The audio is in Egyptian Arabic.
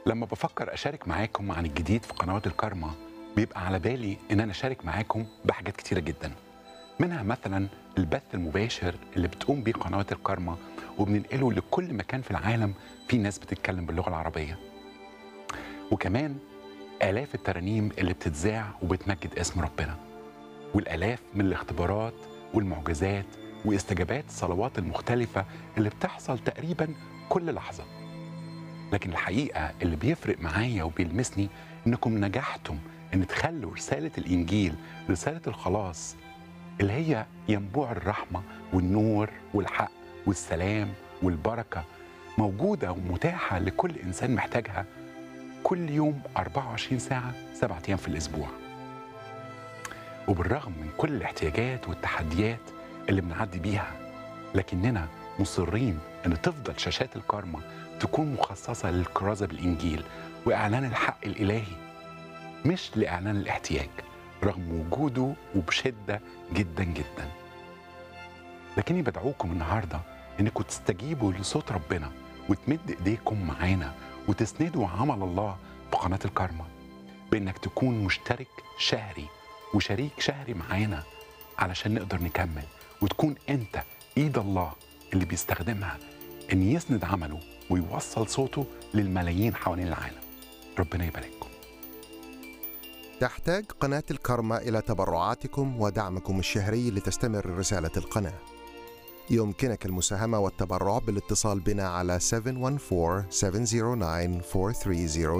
لما بفكر اشارك معاكم عن الجديد في قنوات الكارما بيبقى على بالي ان انا اشارك معاكم بحاجات كتيره جدا منها مثلا البث المباشر اللي بتقوم بيه قنوات الكارما وبننقله لكل مكان في العالم في ناس بتتكلم باللغه العربيه وكمان آلاف الترانيم اللي بتتذاع وبتمجد اسم ربنا والآلاف من الاختبارات والمعجزات واستجابات الصلوات المختلفة اللي بتحصل تقريبا كل لحظة لكن الحقيقة اللي بيفرق معايا وبيلمسني إنكم نجحتم إن تخلوا رسالة الإنجيل رسالة الخلاص اللي هي ينبوع الرحمة والنور والحق والسلام والبركة موجودة ومتاحة لكل إنسان محتاجها كل يوم 24 ساعة سبعة أيام في الأسبوع وبالرغم من كل الاحتياجات والتحديات اللي بنعدي بيها لكننا مصرين أن تفضل شاشات الكارما تكون مخصصة للكرازة بالإنجيل وإعلان الحق الإلهي مش لإعلان الاحتياج رغم وجوده وبشدة جدا جدا لكني بدعوكم النهاردة أنكم تستجيبوا لصوت ربنا وتمد إيديكم معانا وتسندوا عمل الله في قناة الكارما بإنك تكون مشترك شهري وشريك شهري معانا علشان نقدر نكمل وتكون أنت إيد الله اللي بيستخدمها إن يسند عمله ويوصل صوته للملايين حوالين العالم ربنا يبارككم تحتاج قناة الكرمة إلى تبرعاتكم ودعمكم الشهري لتستمر رسالة القناة. يمكنك المساهمة والتبرع بالاتصال بنا على 714 709 4300